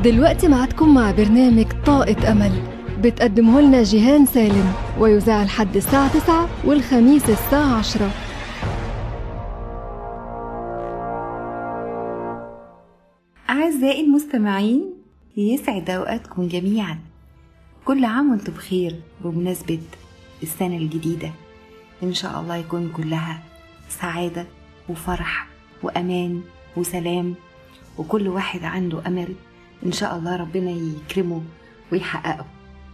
دلوقتي معادكم مع برنامج طاقة أمل بتقدمه لنا جيهان سالم ويذاع لحد الساعة 9 والخميس الساعة 10 أعزائي المستمعين يسعد أوقاتكم جميعا كل عام وانتم بخير بمناسبة السنة الجديدة إن شاء الله يكون كلها سعادة وفرح وأمان وسلام وكل واحد عنده أمل إن شاء الله ربنا يكرمه ويحققه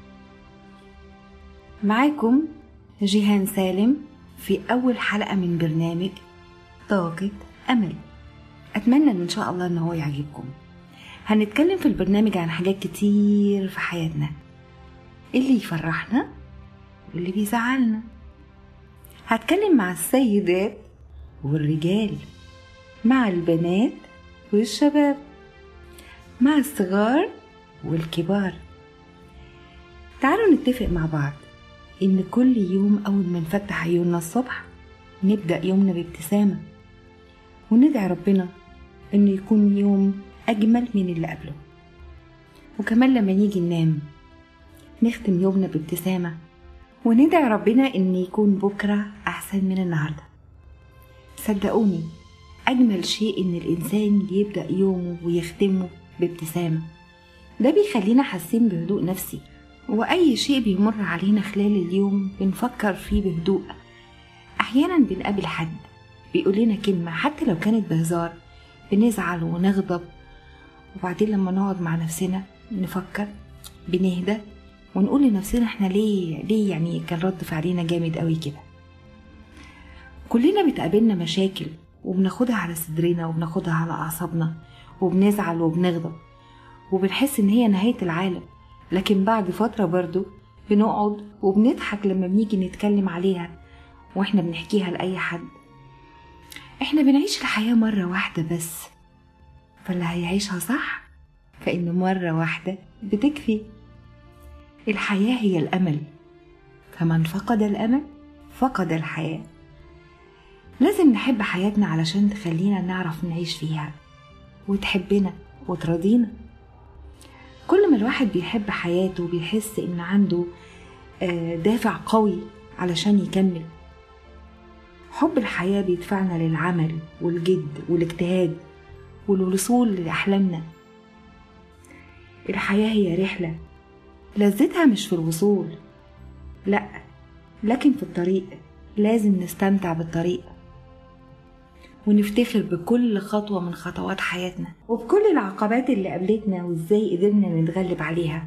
معاكم جيهان سالم في أول حلقة من برنامج طاقة أمل أتمنى إن شاء الله إن هو يعجبكم هنتكلم في البرنامج عن حاجات كتير في حياتنا اللي يفرحنا واللي بيزعلنا هتكلم مع السيدات والرجال مع البنات والشباب مع الصغار والكبار تعالوا نتفق مع بعض إن كل يوم أول ما نفتح عيوننا الصبح نبدأ يومنا بابتسامة وندعي ربنا إنه يكون يوم أجمل من اللي قبله وكمان لما نيجي ننام نختم يومنا بابتسامة وندعي ربنا إن يكون بكرة أحسن من النهاردة صدقوني أجمل شيء إن الإنسان يبدأ يومه ويختمه بابتسامة ده بيخلينا حاسين بهدوء نفسي وأي شيء بيمر علينا خلال اليوم بنفكر فيه بهدوء أحيانا بنقابل حد بيقول لنا كلمة حتى لو كانت بهزار بنزعل ونغضب وبعدين لما نقعد مع نفسنا نفكر بنهدى ونقول لنفسنا احنا ليه ليه يعني كان رد فعلنا جامد قوي كده كلنا بتقابلنا مشاكل وبناخدها على صدرنا وبناخدها على أعصابنا وبنزعل وبنغضب وبنحس إن هي نهاية العالم لكن بعد فترة برضو بنقعد وبنضحك لما بنيجي نتكلم عليها واحنا بنحكيها لأي حد احنا بنعيش الحياة مرة واحدة بس فاللي هيعيشها صح فإن مرة واحدة بتكفي الحياة هي الأمل فمن فقد الأمل فقد الحياة لازم نحب حياتنا علشان تخلينا نعرف نعيش فيها وتحبنا وترضينا كل ما الواحد بيحب حياته بيحس إن عنده دافع قوي علشان يكمل حب الحياة بيدفعنا للعمل والجد والاجتهاد والوصول لأحلامنا الحياة هي رحلة لذتها مش في الوصول لأ لكن في الطريق لازم نستمتع بالطريق ونفتخر بكل خطوة من خطوات حياتنا وبكل العقبات اللي قابلتنا وازاي قدرنا نتغلب عليها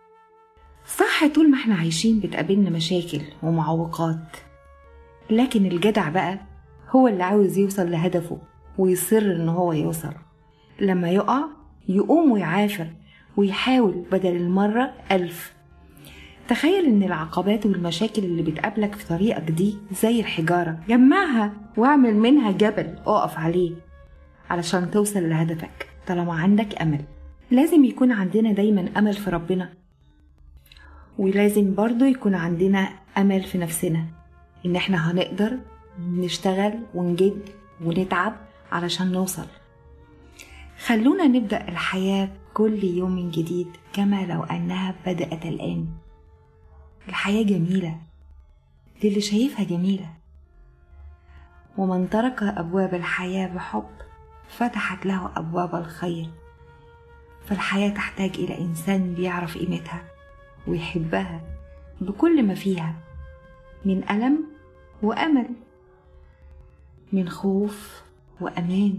صح طول ما احنا عايشين بتقابلنا مشاكل ومعوقات لكن الجدع بقى هو اللي عاوز يوصل لهدفه ويصر ان هو يوصل لما يقع يقوم ويعافر ويحاول بدل المرة ألف تخيل ان العقبات والمشاكل اللي بتقابلك في طريقك دي زي الحجارة جمعها واعمل منها جبل اقف عليه علشان توصل لهدفك طالما عندك امل لازم يكون عندنا دايما امل في ربنا ولازم برضو يكون عندنا امل في نفسنا ان احنا هنقدر نشتغل ونجد ونتعب علشان نوصل خلونا نبدأ الحياة كل يوم جديد كما لو أنها بدأت الآن الحياة جميلة للي شايفها جميلة ومن ترك أبواب الحياة بحب فتحت له أبواب الخير فالحياة تحتاج إلى إنسان بيعرف قيمتها ويحبها بكل ما فيها من ألم وأمل من خوف وأمان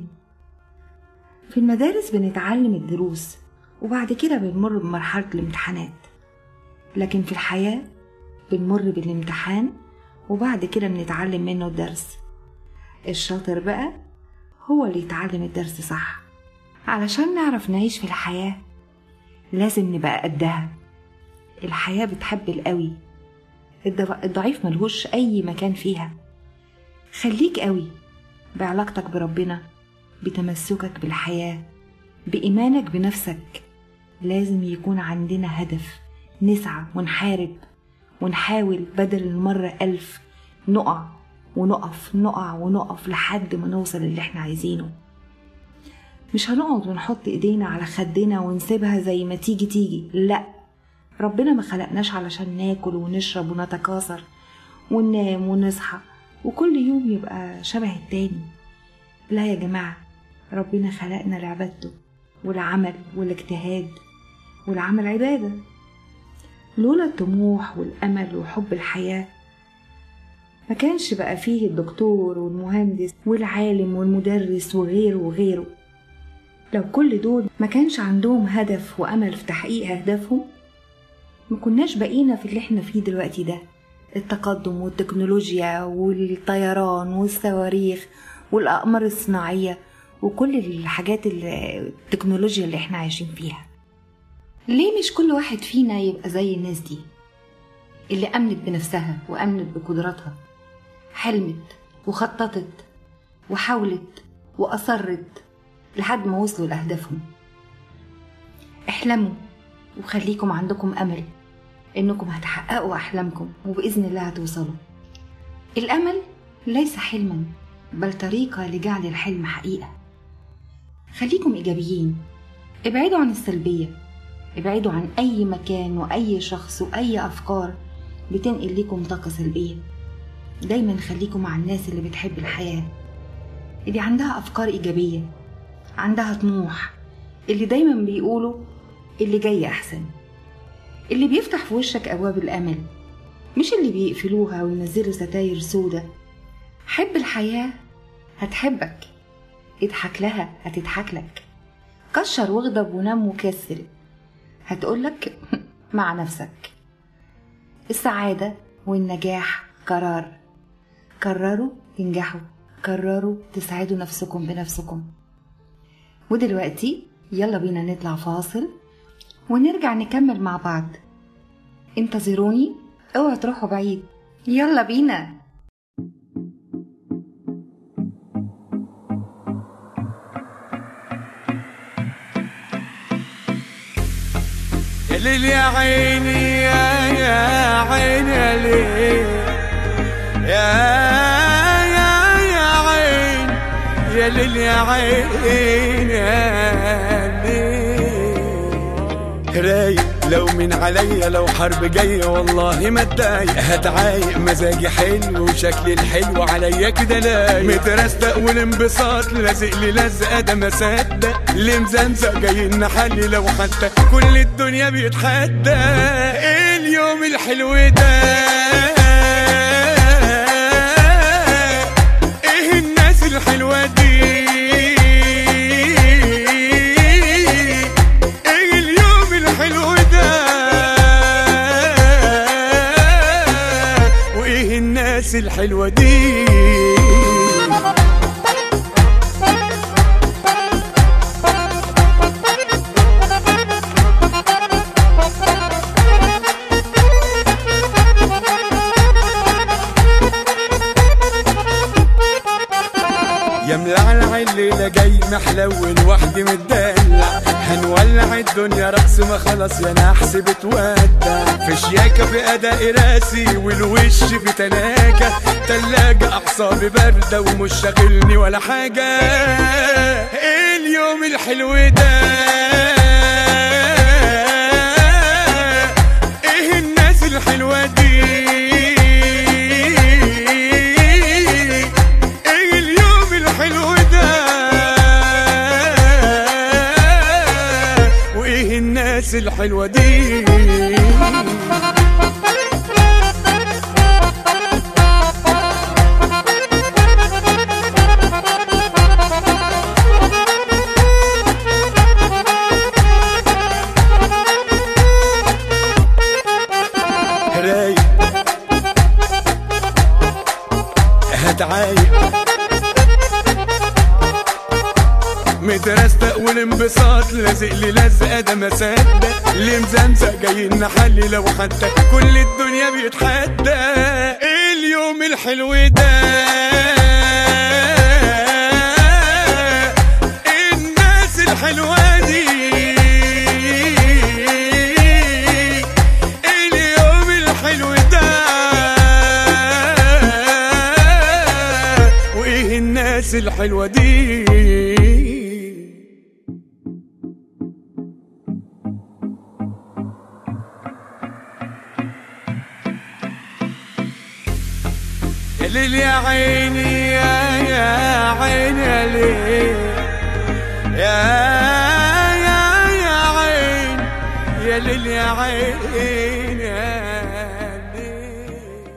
في المدارس بنتعلم الدروس وبعد كده بنمر بمرحلة الامتحانات لكن في الحياة بنمر بالامتحان وبعد كده بنتعلم منه الدرس الشاطر بقى هو اللي يتعلم الدرس صح علشان نعرف نعيش في الحياة لازم نبقى قدها الحياة بتحب القوي الضعيف ملهوش أي مكان فيها خليك قوي بعلاقتك بربنا بتمسكك بالحياة بإيمانك بنفسك لازم يكون عندنا هدف نسعى ونحارب ونحاول بدل المرة ألف نقع ونقف نقع ونقف لحد ما نوصل اللي احنا عايزينه مش هنقعد ونحط ايدينا على خدنا ونسيبها زي ما تيجي تيجي لا ربنا ما خلقناش علشان ناكل ونشرب ونتكاثر وننام ونصحى وكل يوم يبقى شبه التاني لا يا جماعة ربنا خلقنا لعبادته والعمل والاجتهاد والعمل عبادة لولا الطموح والأمل وحب الحياة ما كانش بقى فيه الدكتور والمهندس والعالم والمدرس وغيره وغيره لو كل دول ما كانش عندهم هدف وأمل في تحقيق أهدافهم ما كناش بقينا في اللي احنا فيه دلوقتي ده التقدم والتكنولوجيا والطيران والصواريخ والأقمار الصناعية وكل الحاجات التكنولوجيا اللي احنا عايشين فيها ليه مش كل واحد فينا يبقى زي الناس دي اللي أمنت بنفسها وأمنت بقدراتها حلمت وخططت وحاولت وأصرت لحد ما وصلوا لأهدافهم احلموا وخليكم عندكم أمل إنكم هتحققوا أحلامكم وبإذن الله هتوصلوا الأمل ليس حلما بل طريقة لجعل الحلم حقيقة خليكم إيجابيين ابعدوا عن السلبية ابعدوا عن أي مكان وأي شخص وأي أفكار بتنقل لكم طاقة سلبية دايما خليكم مع الناس اللي بتحب الحياة اللي عندها أفكار إيجابية عندها طموح اللي دايما بيقولوا اللي جاي أحسن اللي بيفتح في وشك أبواب الأمل مش اللي بيقفلوها وينزلوا ستاير سودة حب الحياة هتحبك اضحك لها هتضحك لك كشر واغضب ونام وكسل هتقولك مع نفسك السعادة والنجاح قرار قرروا تنجحوا قرروا تسعدوا نفسكم بنفسكم ودلوقتي يلا بينا نطلع فاصل ونرجع نكمل مع بعض انتظروني اوعوا تروحوا بعيد يلا بينا يا ليل يا عيني يا يا عيني يا ليل يا يا يا عين يا ليل يا عين يا ليل رايق لو من عليا لو حرب جاية والله ما اتضايق هتعايق مزاجي حلو وشكلي الحلو عليا كده لايق مترستق والانبساط لازق لي لزقة ده ما صدق اللي مزمزق جاي نحلي لو حتى كل الدنيا بيتحدى ايه اليوم الحلو ده ايه الناس الحلوة دي ايه اليوم الحلو ده وايه الناس الحلوة دي يا ملعلع الليلة جاي محلول وحدي متدلع هنولع الدنيا رقص ما خلاص يا نحس بتودع في شياكة في أداء راسي والوش في تلاجة تلاجة أعصابي باردة ومش شاغلني ولا حاجة إيه اليوم الحلو ده إيه الناس الحلوة دي ايه اليوم الحلو ده وايه الناس الحلوه دي رايق هتعايق مترستق والانبساط لازق لي لزقه ده ما صدق اللي مزمزق جاي نحلي لو حتى كل الدنيا بيتحدى ايه اليوم الحلو ده ايه الناس الحلوه دي ايه اليوم الحلو ده وايه الناس الحلوه دي ليل يا عيني يا يا عيني يا ليل يا يا يا عين يا ليل يا عين يا ليل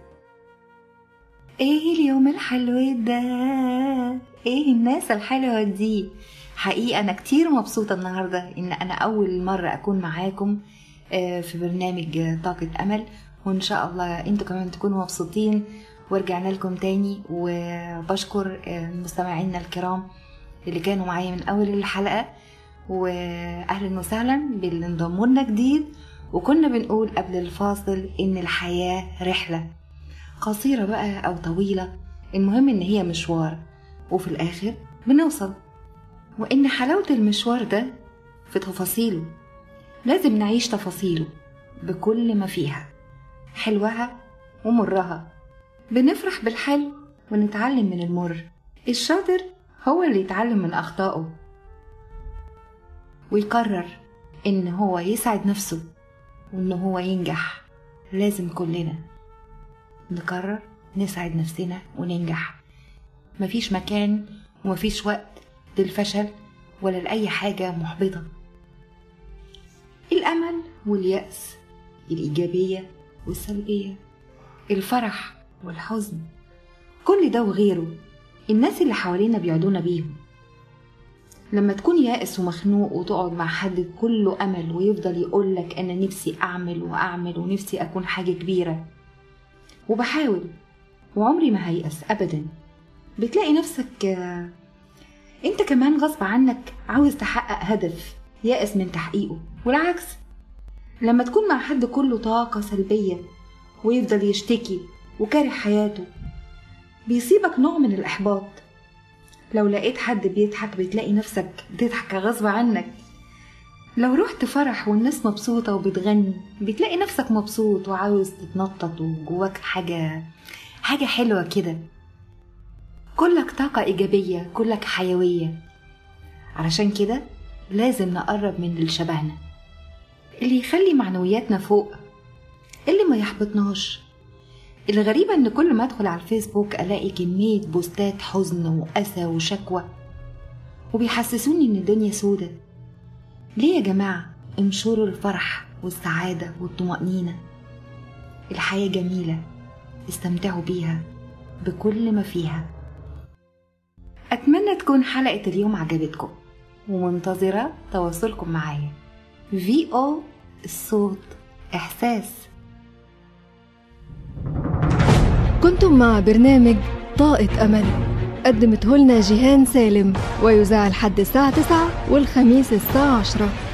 ايه اليوم الحلو ده ايه الناس الحلوة دي حقيقة انا كتير مبسوطة النهاردة ان انا اول مرة اكون معاكم آه، في برنامج طاقة امل وان شاء الله انتوا كمان تكونوا مبسوطين ورجعنا لكم تاني وبشكر آه، مستمعينا الكرام اللي كانوا معايا من اول الحلقة واهلا وسهلا باللي انضموا لنا جديد وكنا بنقول قبل الفاصل ان الحياة رحلة قصيرة بقى أو طويلة المهم إن هي مشوار وفي الآخر بنوصل وإن حلاوة المشوار ده في تفاصيله لازم نعيش تفاصيله بكل ما فيها حلوها ومرها بنفرح بالحلو ونتعلم من المر الشاطر هو اللي يتعلم من أخطائه ويقرر إن هو يسعد نفسه وإن هو ينجح لازم كلنا نقرر نسعد نفسنا وننجح مفيش مكان ومفيش وقت للفشل ولا لأي حاجة محبطة الأمل واليأس الإيجابية والسلبية الفرح والحزن كل ده وغيره الناس اللي حوالينا بيعدونا بيهم لما تكون يائس ومخنوق وتقعد مع حد كله أمل ويفضل يقولك أنا نفسي أعمل وأعمل ونفسي أكون حاجة كبيرة وبحاول وعمري ما هيأس أبدا بتلاقي نفسك آه، انت كمان غصب عنك عاوز تحقق هدف يائس من تحقيقه والعكس لما تكون مع حد كله طاقة سلبية ويفضل يشتكي وكاره حياته بيصيبك نوع من الإحباط لو لقيت حد بيضحك بتلاقي نفسك بتضحك غصب عنك لو رحت فرح والناس مبسوطة وبتغني بتلاقي نفسك مبسوط وعاوز تتنطط وجواك حاجة حاجة حلوة كده كلك طاقة إيجابية كلك حيوية علشان كده لازم نقرب من اللي شبهنا اللي يخلي معنوياتنا فوق اللي ما يحبطناش الغريبة إن كل ما أدخل على الفيسبوك ألاقي كمية بوستات حزن وأسى وشكوى وبيحسسوني إن الدنيا سودة ليه يا جماعة انشروا الفرح والسعادة والطمأنينة الحياة جميلة استمتعوا بيها بكل ما فيها أتمنى تكون حلقة اليوم عجبتكم ومنتظرة تواصلكم معايا في او الصوت إحساس كنتم مع برنامج طاقة أمل قدمته لنا جيهان سالم ويذاع الحد الساعة 9 والخميس الساعة 10